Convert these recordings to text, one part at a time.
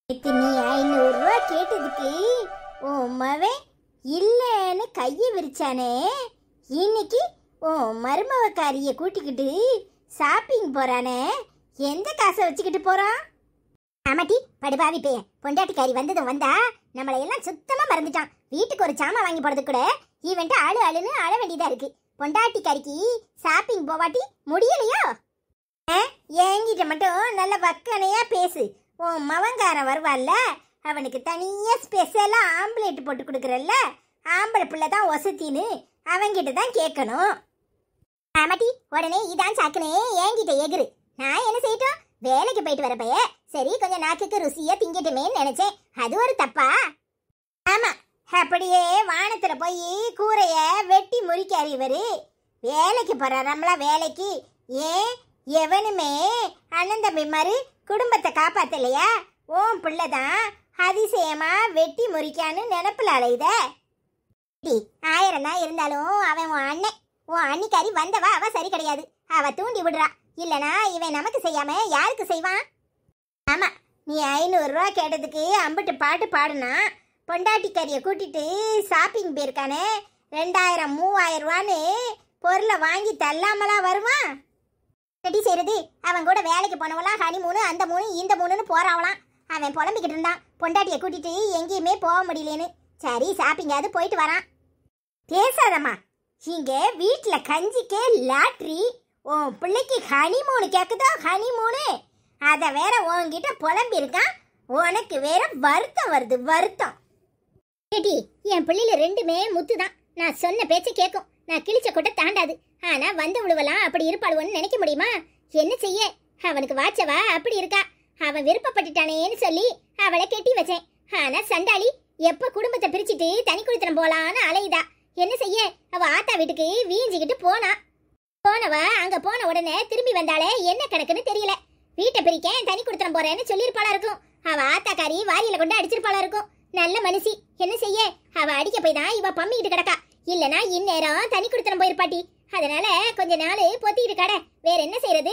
நேத்து நீ ஐநூறுரூவா கேட்டதுக்கு உன் மவன் இல்லைன்னு கையை விரிச்சானே இன்னைக்கு உன் மருமவக்காரிய கூட்டிக்கிட்டு ஷாப்பிங் போறானே எந்த காசை வச்சுக்கிட்டு போறான் ஆமாட்டி படுபாவி பைய பொண்டாட்டிக்காரி வந்ததும் வந்தா நம்மளை எல்லாம் சுத்தமா மறந்துட்டான் வீட்டுக்கு ஒரு சாமான் வாங்கி போறது கூட ஈவெண்ட் ஆளு ஆளுன்னு அழ வேண்டியதா இருக்கு பொண்டாட்டிக்காரிக்கு ஷாப்பிங் போவாட்டி முடியலையோ ஆ, என்கிட்ட மட்டும் நல்ல வக்கனையா பேசு உன் மவங்காரன் வருவான்ல அவனுக்கு தனியா ஸ்பெஷலா ஆம்புலேட் போட்டு கொடுக்குறல்ல ஆம்பளை பிள்ளை தான் ஒசத்தின்னு அவன்கிட்ட தான் கேட்கணும் ஆமாட்டி உடனே இதான் சாக்குனே என்கிட்ட எகிரு நான் என்ன செய்யட்டும் வேலைக்கு போயிட்டு வரப்பய சரி கொஞ்சம் நாக்குக்கு ருசியா திங்கட்டுமேன்னு நினைச்சேன் அது ஒரு தப்பா ஆமா அப்படியே வானத்துல போய் கூரைய வெட்டி முறிக்காரு இவரு வேலைக்கு போறாராம்ல வேலைக்கு ஏன் எவனுமே அண்ணன் தம்பி மாதிரி குடும்பத்தை காப்பாத்தலையா ஓன் பிள்ளை தான் அதிசயமா வெட்டி முறிக்கான்னு நினப்புல அலையுத ஆயிரம் தான் இருந்தாலும் அவன் உன் அண்ணன் உன் அன்னிக்காரி வந்தவா அவ சரி கிடையாது அவ தூண்டி விடுறா இல்லனா இவன் நமக்கு செய்யாம யாருக்கு செய்வான் ஆமா நீ ஐநூறு ரூபா கேட்டதுக்கு அம்பிட்டு பாட்டு பாடுனா பொண்டாட்டிக்காரிய கூட்டிட்டு ஷாப்பிங் போயிருக்கானே ரெண்டாயிரம் மூவாயிரம் ரூபான்னு பொருளை வாங்கி தள்ளாமலா வருவான் ரெடி செய்யறது அவன் கூட வேலைக்கு போனவளாம் ஹனி மூணு அந்த மூணு இந்த மூணுன்னு போறாவலாம் அவன் புலம்பிக்கிட்டு இருந்தான் பொண்டாட்டியை கூட்டிட்டு எங்கேயுமே போக முடியலன்னு சரி ஷாப்பிங்காவது போயிட்டு வரான் பேசாதம்மா இங்க வீட்ல கஞ்சிக்கே லாட்ரி உன் பிள்ளைக்கு ஹனி மூணு கேக்குதோ ஹனி மூணு அதை வேற உன்கிட்ட புலம்பி இருக்கான் உனக்கு வேற வருத்தம் வருது வருத்தம் ஏடி என் பிள்ளைல ரெண்டுமே முத்து தான் நான் சொன்ன பேச்ச கேட்கும் நான் கிழிச்ச கொட்ட தாண்டாது ஆனா வந்த உழுவலாம் அப்படி இருப்பாளுவன்னு நினைக்க முடியுமா என்ன செய்ய அவனுக்கு வாச்சவா அப்படி இருக்கா அவன் விருப்பப்பட்டுட்டானேன்னு சொல்லி அவளை கெட்டி வச்சேன் ஆனா சண்டாளி எப்ப குடும்பத்தை பிரிச்சுட்டு தனி குடித்தனம் போலான்னு அலையுதா என்ன செய்ய அவ ஆத்தா வீட்டுக்கு வீஞ்சிக்கிட்டு போனா போனவ அங்க போன உடனே திரும்பி வந்தாலே என்ன கணக்குன்னு தெரியல வீட்டை பிரிக்க தனி குடுத்தனம் போறேன்னு சொல்லியிருப்பாளா இருக்கும் அவ ஆத்தாக்காரி வாரியில கொண்டு அடிச்சிருப்பாளா இருக்கும் நல்ல மனுஷி என்ன செய்ய அவ அடிக்க போய் தான் இவ பம்மிக்கிட்டு கிடக்கா இல்லனா இந்நேரம் தனி குடுத்தனம் போயிருப்பாட்டி அதனால கொஞ்ச நாள் பொத்திக்கிட்டு கடை வேற என்ன செய்யறது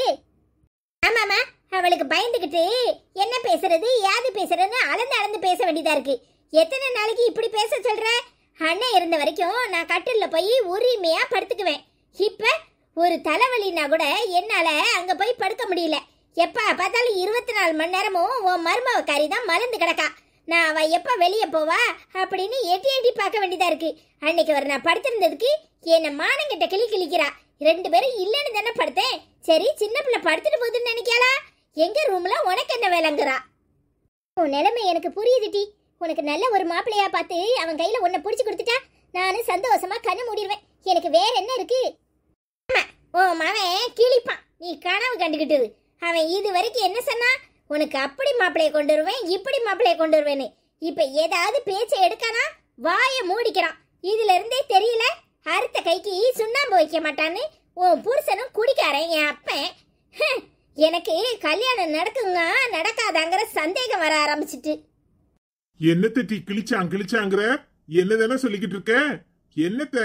ஆமாமா அவளுக்கு பயந்துகிட்டு என்ன பேசுறது யாது பேசுறதுன்னு அளந்து அளந்து பேச வேண்டியதா இருக்கு எத்தனை நாளைக்கு இப்படி பேச சொல்ற அண்ணன் இருந்த வரைக்கும் நான் கட்டில்ல போய் உரிமையா படுத்துக்குவேன் இப்ப ஒரு தலைவலினா கூட என்னால அங்க போய் படுக்க முடியல எப்ப பார்த்தாலும் இருபத்தி நாலு மணி நேரமும் உன் மருமவக்காரி தான் மறந்து கிடக்கா நான் அவ எப்ப வெளியே போவா அப்படின்னு எட்டி எட்டி பார்க்க வேண்டியதா இருக்கு அன்னைக்கு வர நான் படுத்திருந்ததுக்கு என்ன மானங்கிட்ட கிளி கிளிக்கிறா ரெண்டு பேரும் இல்லைன்னு தானே படுத்தேன் சரி சின்ன பிள்ளை படுத்துட்டு போகுதுன்னு நினைக்காளா எங்க ரூம்ல உனக்கு என்ன வேலைங்கிறா உன் நிலைமை எனக்கு புரியுது டி உனக்கு நல்ல ஒரு மாப்பிள்ளையா பார்த்து அவன் கையில உன்னை பிடிச்சு கொடுத்துட்டா நானும் சந்தோஷமா கண்ணு மூடிடுவேன் எனக்கு வேற என்ன இருக்கு ஆமா, உன் மவன் கிழிப்பான் நீ கனவு கண்டுகிட்டு இரு. அவன் இது வரைக்கும் என்ன சொன்னா உனக்கு அப்படி மாப்பிளைய கொண்டு வருவேன் இப்படி மாப்பிளைய கொண்டு வருவேன்னு இப்ப ஏதாவது பேச்சை எடுக்கானா வாயை மூடிக்கிறான் இதுல இருந்தே தெரியல அறுத்த கைக்கு சுண்ணாம்பு வைக்க மாட்டான்னு உன் புருஷனும் குடிக்காரன் என் அப்பன் ஹம், எனக்கு கல்யாணம் நடக்குங்க நடக்காதாங்கிற சந்தேகம் வர ஆரம்பிச்சிட்டு என்னத்த டீ கிழிச்சான் கிழிச்சாங்கிற என்னதானே சொல்லிக்கிட்டு இருக்க என்னத்த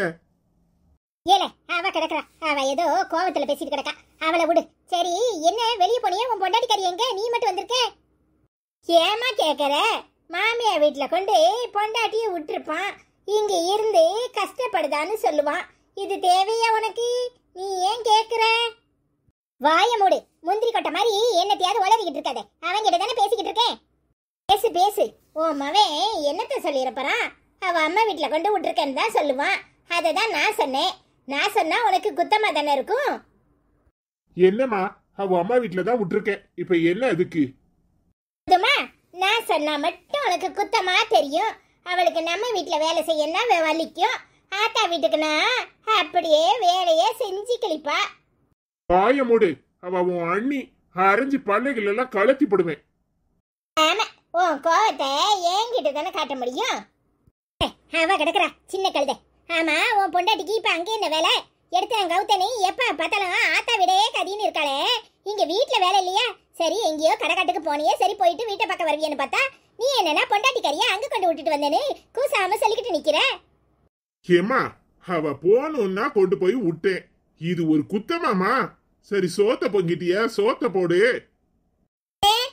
ஏல அவ கிடக்குறா அவ ஏதோ கோவத்துல பேசிட்டு கிடக்கா அவளை விடு சரி என்ன வெளிய போனியே உன் பொண்டாட்டிக்காரி எங்க நீ மட்டும் வந்திருக்க ஏமா கேக்குற மாமியா வீட்ல கொண்டு பொண்டாட்டிய விட்டுருப்பான் இங்க இருந்து கஷ்டப்படுதான்னு சொல்லுவான் இது தேவையா உனக்கு நீ ஏன் கேக்குற வாய மூடு முந்திரி கொட்டை மாதிரி என்னத்தையாவது உளறிக்கிட்டு இருக்காத அவன்கிட்ட தானே பேசிக்கிட்டு இருக்கேன் பேசு பேசு உன் மவன் என்னத்த சொல்லியிருப்பான் அவ அம்மா வீட்ல கொண்டு விட்டுருக்கேன்னு தான் சொல்லுவான் அதை தான் நான் சொன்னேன் நான் சொன்னா உனக்கு குத்தமா தானே இருக்கும் என்னம்மா அவ அம்மா வீட்டுல தான் விட்டுருக்கேன் இப்ப என்ன அதுக்கு இதுமா நான் சொன்னா மட்டும் உனக்கு குத்தமா தெரியும் அவளுக்கு நம்ம வீட்ல வேலை செய்யணும்னா வே- வலிக்கும் ஆத்தா வீட்டுக்குனா அப்படியே வேலையே செஞ்சு கிழிப்பா வாய மூடு அவ உன் அண்ணி அரைஞ்சு பல்லைகள் எல்லாம் கலத்தி போடுவேன் ஆமா உன் கோவத்தை என்கிட்ட தானே காட்ட முடியும் ஏய், அவ கிடக்குறா சின்ன கழுதை ஆமா உன் பொண்டாட்டிக்கு இப்ப அங்கே என்ன வேலை எடுத்தேன் கௌதனி எப்ப பார்த்தாலும் ஆத்தா விடையே கதின்னு இருக்காளே இங்க வீட்ல வேலை இல்லையா சரி எங்கேயோ கடைக்காட்டுக்கு போனியே சரி போயிட்டு வீட்டை பக்கம் வருவியன்னு பார்த்தா நீ என்னன்னா பொண்டாட்டி கறியா அங்க கொண்டு விட்டுட்டு வந்தேன்னு கூசாம சொல்லிக்கிட்டு நிக்கிற ஏம்மா அவ போகணும்னா கொண்டு போய் விட்டேன் இது ஒரு குத்தமாமா சரி சோத்த பொங்கிட்டியா சோத்த போடு உன்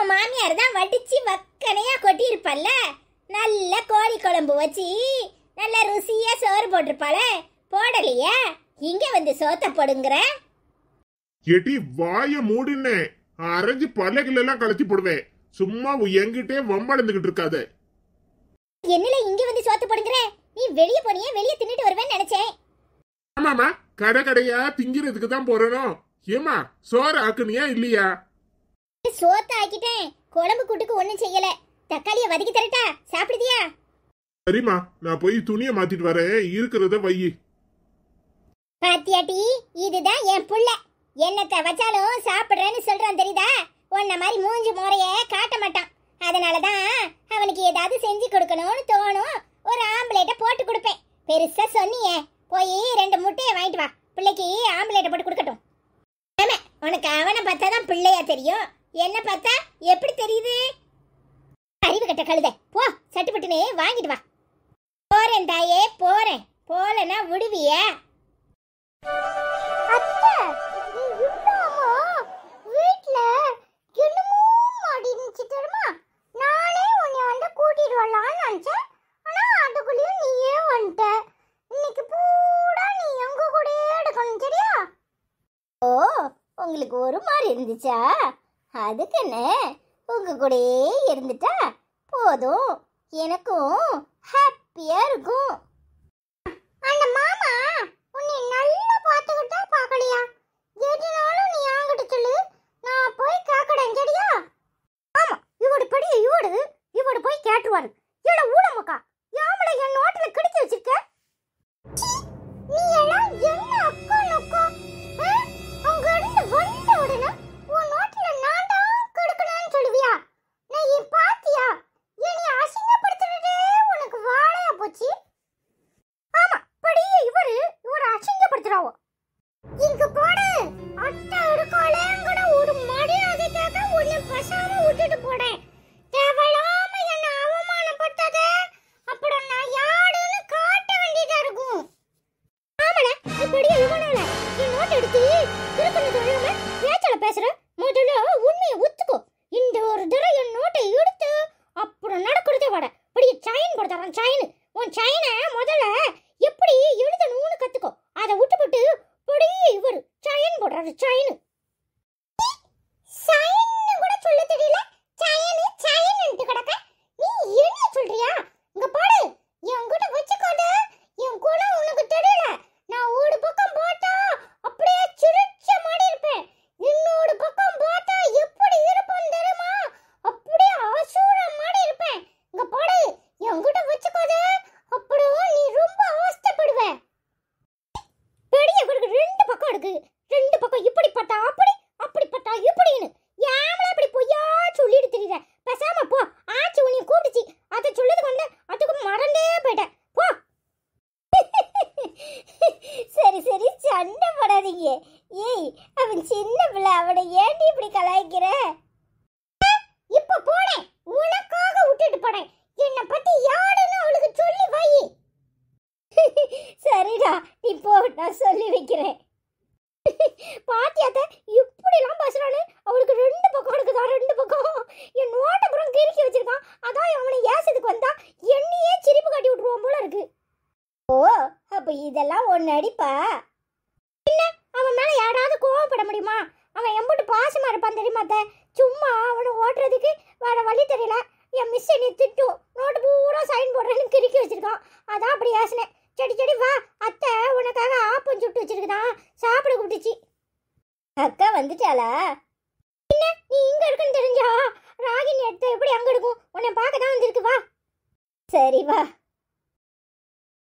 உன் மாமியார் தான் வடிச்சு வக்கனையா கொட்டியிருப்பல்ல நல்ல கோழி குழம்பு வச்சு நல்ல ருசியா சோறு போட்டிருப்பாளே போடலையா இங்க வந்து சோத்த போடுங்கிற எட்டி வாய மூடுன்னே அரைஞ்சு பல்லகள் எல்லாம் கலத்தி போடுவேன் சும்மா என்கிட்டே வம்பளந்துகிட்டு இருக்காத என்னல இங்க வந்து சோத்து போடுங்கிற நீ வெளிய போனியே வெளிய தின்னுட்டு வருவேன்னு நினைச்சேன் ஆமாமா கடை கடையா திங்கிறதுக்கு தான் போறனோ ஏமா சோறு ஆக்குனியா இல்லையா சோத்த ஆக்கிட்டேன் குழம்பு கூட்டுக்கு ஒண்ணும் செய்யல தக்காளிய வதக்கி தரட்டா சாப்பிடுதியா சரிம்மா நான் போய் துணியை மாத்திட்டு வரேன் இருக்கிறத வை பாத்தியாட்டி இதுதான் என் புள்ள என்னத்தை வச்சாலும் சாப்பிடுறேன்னு சொல்றான் தெரியுதா உன்ன மாதிரி மூஞ்சி முறைய காட்ட மாட்டான் அதனாலதான் அவனுக்கு ஏதாவது செஞ்சு கொடுக்கணும்னு தோணும் ஒரு ஆம்பளைட்ட போட்டு கொடுப்பேன் பெருசா சொன்னியே போய் ரெண்டு முட்டையை வாங்கிட்டு வா பிள்ளைக்கு ஆம்பளைட்ட போட்டு கொடுக்கட்டும் ஆமா உனக்கு அவனை பார்த்தா தான் பிள்ளையா தெரியும் என்ன பார்த்தா எப்படி தெரியுது அறிவு கட்ட கழுத போ சட்டுப்பட்டுன்னு வாங்கிட்டு வா போறேன் தாயே போறேன் போலன்னா விடுவியா அத்தை இவ்வளோமோ வீட்ல என்னமோ மாடி இருந்துச்சு தெரியுமா நானே உன்னை வந்து கூட்டிட்டு வரலாம்னு நினைச்சேன் ஆனா அதுக்குள்ளேயும் நீயே வந்துட்ட இன்னைக்கு பூரா நீ எங்க கூடயே எடுக்கணும் சரியா ஓ உங்களுக்கு ஒரு மாதிரி இருந்துச்சா அதுக்கு என்ன உங்க கூடயே இருந்துட்டா போதும் எனக்கும் ஹாப்பியா இருக்கும் அந்த மாமா உன்னை நல்லா பார்த்துக்கிட்டா பார்க்கலையா எதுனாலும் நீ என்கிட்ட சொல்லு நான் போய் கேட்கறேன் சரியா ஆமா இவோடு படி இவோடு இவோடு போய் கேட்டுருவாரு இல்ல ஊடமுக்கா யாமல என் நோட்டுல கிடிச்சு வச்சிருக்க சீ, நீ எல்லாம் என்ன அக்கா நக்கா ஆ? அங்க இருந்து வந்த உடனே உன் நோட்டுல நான் தான் கெடுக்கணும்னு சொல்லுவியா நான் ஏன் பாத்தியா ஏன் நீ அசிங்கப்படுத்துறதே உனக்கு வாழையா போச்சு ஆமா படியே இவரு இவரை அசிங்கப்படுத்துறாவோ இங்க போடு அட்டை இருக்காளேங்கட ஒரு மரியாதை கேட்க உன்னை பசாம விட்டுட்டு போடேன் தேவையில்லாம என்ன அவமானப்படுத்தாத அப்புறம் நான் யாருன்னு காட்ட வேண்டியதா இருக்கும் ஆமால இப்படியே இவனால என் நோட் எடுத்து திருப்பணி தொழிலாம ஏச்சல பேசுற முதல்ல உண்மையை ஒத்துக்கோ இந்த ஒரு தடவை என் நோட்டை எடுத்து அப்புறம் நடக்கிறதே வாட இப்படி சைன் போடுறான் சைன் உன் சைனை முதல்ல எப்படி எழுதணும்னு கத்துக்கோ அதை விட்டுவிட்டு இப்படி இவர் சைன் போடுறாரு சைன் சைன் கூட சொல்ல தெரியல சைன் சைன் கிடக்க நீ என்ன சொல்றியா இங்க பாரு என்கிட்ட வச்சுக்காத என் குணம் உனக்கு தெரியல நான் ஒரு பக்கம் பார்த்தா அப்படியே சிரிச்ச மாதிரி இருப்பேன் இன்னொரு பக்கம் பார்த்தா எப்படி இருப்பேன் தெரியுமா அப்படியே அசூர மாதிரி இருப்பேன் இங்க பாரு என்கிட்ட வச்சுக்காத அப்புறம் நீ ரொம்ப அவஸ்தைப்படுவ பெரிய இவருக்கு ரெண்டு பக்கம் இருக்கு ரெண்டு பக்கம் இப்படி பார்த்தா அப்படி அப்படி பார்த்தா இப்படின்னு ஏமல அப்படி பொய்யா சொல்லிட்டு தெரியல பேசாம போ ஆச்சி உன்னை கூப்பிடுச்சு அதை சொல்லதுக்கு வந்து அதுக்கு மறந்தே போயிட்டேன் போ சரி சரி சண்டை போடாதீங்க ஏய் அவன் சின்ன பிள்ளை அவனை ஏன்டி இப்படி கலாய்க்கிற இப்ப போனேன் உனக்காக விட்டுட்டு போனேன் என்னை பத்தி யாருன்னு அவளுக்கு சொல்லி வை சரிடா நீ போ நான் சொல்லி வைக்கிறேன் பாத்தியாத்த இப்படிலாம் பேசுறானு அவளுக்கு ரெண்டு பக்கம் இருக்குதா ரெண்டு பக்கம் என் நோட்டப்புறம் கிறுக்கி வச்சிருக்கான் அதான் அவனை ஏசதுக்கு வந்தா என்னையே சிரிப்பு காட்டி விட்டுருவான் போல இருக்கு ஓ அப்ப இதெல்லாம் ஒன்னு அடிப்பா என்ன அவன் மேல யாராவது கோவப்பட முடியுமா அவன் எம்பிட்டு பாசமா இருப்பான் தெரியுமா அத்தை? சும்மா அவனை ஓட்டுறதுக்கு வேற வழி தெரியல என் மிஸ் என்னை திட்டும் நோட்டு பூரா சைன் போடுறேன்னு கிறுக்கி வச்சிருக்கான் அதான் அப்படி ஏசினேன் செடி செடி வா அத்தை உனக்காக ஆப்பம் சுட்டு வச்சிருக்குதான் சாப்பிட கூப்பிட்டுச்சு அக்கா வந்துட்டாளா என்ன நீ இங்க இருக்குன்னு தெரிஞ்சா ராகினி அத்தை எப்படி அங்க இருக்கும் உன்னை பார்க்க தான் வந்திருக்கு வா சரி வா